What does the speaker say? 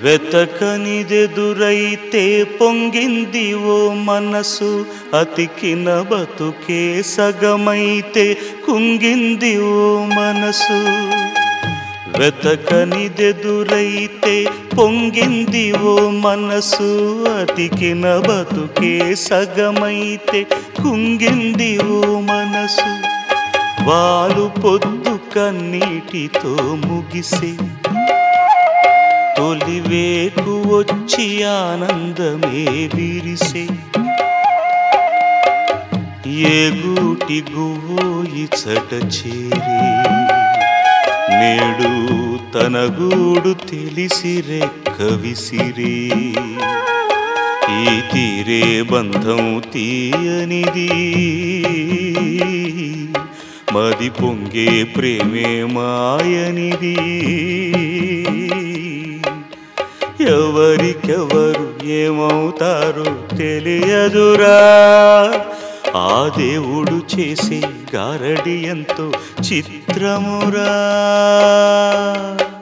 వెతకనిదెదురైతే పొంగింది ఓ మనసు అతికిన బతుకే సగమైతే కుంగింది ఓ మనసు వెతకనిదెదురైతే పొంగింది ఓ మనసు అతికిన బతుకే సగమైతే కుంగింది ఓ మనసు వాలు పొద్దు కన్నీటితో ముగిసే తొలివేకు వచ్చి ఆనందమే విరిసే ఏ గూటి గువ్వోయి చట చేరి నేడు తన గూడు తెలిసి రెక్క విసిరి ఈ తీరే బంధం తీయనిది మది పొంగే ప్రేమే మాయనిది ఎవరికెవరు ఏమవుతారో తెలియదురా ఆ దేవుడు చేసే గారడి ఎంతో చిత్రమురా